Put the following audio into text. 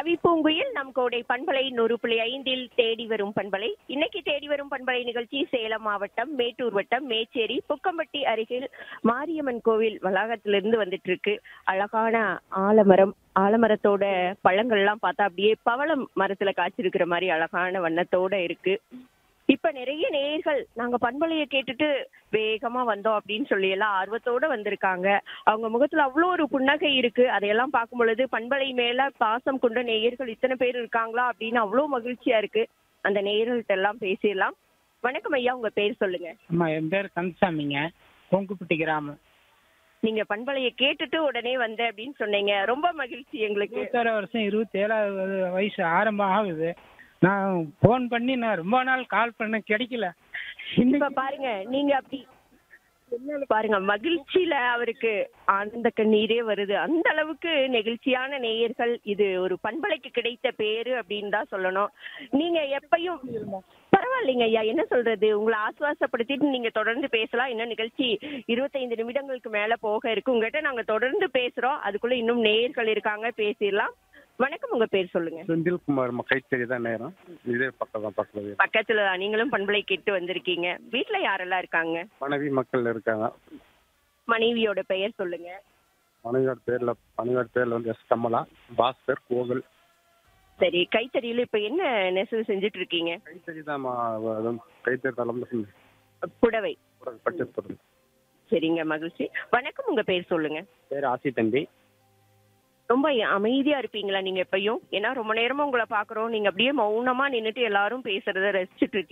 கவி பூங்குயில் நம் கோடை பண்பலை நூறு புள்ளி ஐந்தில் தேடி வரும் பண்பலை இன்னைக்கு தேடி வரும் பண்பலை நிகழ்ச்சி சேலம் மாவட்டம் மேட்டூர் வட்டம் மேச்சேரி புக்கம்பட்டி அருகில் மாரியம்மன் கோவில் வளாகத்திலிருந்து வந்துட்டு இருக்கு அழகான ஆலமரம் ஆலமரத்தோட பழங்கள்லாம் பார்த்தா அப்படியே பவளம் மரத்துல காய்ச்சிருக்கிற மாதிரி அழகான வண்ணத்தோட இருக்கு இப்ப நிறைய நேயர்கள் நாங்க பண்பலையை கேட்டுட்டு வேகமா வந்தோம் அப்படின்னு சொல்லி எல்லாம் ஆர்வத்தோட வந்திருக்காங்க அவங்க முகத்துல அவ்வளோ ஒரு புன்னகை இருக்கு அதையெல்லாம் பார்க்கும் பொழுது பண்பலை மேல பாசம் கொண்ட நேயர்கள் இத்தனை பேர் இருக்காங்களா அப்படின்னு அவ்வளோ மகிழ்ச்சியா இருக்கு அந்த நேயர்கள்ட்ட எல்லாம் பேசிடலாம் வணக்கம் ஐயா உங்க பேர் சொல்லுங்க அம்மா என் பேர் கந்தசாமிங்க கொங்குப்பட்டி கிராமம் நீங்க பண்பலையை கேட்டுட்டு உடனே வந்த அப்படின்னு சொன்னீங்க ரொம்ப மகிழ்ச்சி எங்களுக்கு இருபத்தாறு வருஷம் இருபத்தி ஏழாவது வயசு ஆரம்பம் ஆகுது நான் ஃபோன் பண்ணி நான் ரொம்ப நாள் கால் பண்ண கிடைக்கல இப்ப இன்னைக்கு பாருங்க நீங்க அப்படி என்னன்னு பாருங்க மகிழ்ச்சியில அவருக்கு ஆனந்த கண்ணீரே வருது அந்த அளவுக்கு நெகிழ்ச்சியான நேயர்கள் இது ஒரு பண்பலைக்கு கிடைத்த பேரு அப்படின்னு தான் சொல்லணும் நீங்க எப்பயும் பரவாயில்லைங்க ஐயா என்ன சொல்றது உங்களை ஆசுவாசப்படுத்திட்டு நீங்க தொடர்ந்து பேசலாம் இன்னும் நிகழ்ச்சி இருபத்தைந்து நிமிடங்களுக்கு மேல போக இருக்கு உங்ககிட்ட நாங்க தொடர்ந்து பேசுறோம் அதுக்குள்ள இன்னும் நேயர்கள் இருக்காங்க பேசிடலாம் வணக்கம் உங்க பேர் சொல்லுங்க செந்தில்குமார் கைத்தறி தான் நேரம் இதே பக்கம் தான் பக்கத்துல பக்கத்துல தான் நீங்களும் பண்பலை கேட்டு வந்திருக்கீங்க வீட்ல யாரெல்லாம் இருக்காங்க மனைவி மக்கள் இருக்காங்க மனைவியோட பெயர் சொல்லுங்க மனைவியோட பேர்ல மனைவியோட பேர்ல வந்து எஸ் கமலா பாஸ்கர் கோகுல் சரி கைத்தறியில இப்ப என்ன நெசவு செஞ்சுட்டு இருக்கீங்க கைத்தறி தான் கைத்தறி தலைமை புடவை பட்ஜெட் போடுறது சரிங்க மகிழ்ச்சி வணக்கம் உங்க பேர் சொல்லுங்க பேர் ஆசி தம்பி ரொம்ப அமைதியா இருப்பீங்களா நீங்க எப்பயும் ஏன்னா ரொம்ப நேரமா உங்களை பாக்குறோம் நீங்க அப்படியே மௌனமா நின்னுட்டு எல்லாரும் பேசுறத ரசிச்சுட்டு இருக்கீங்க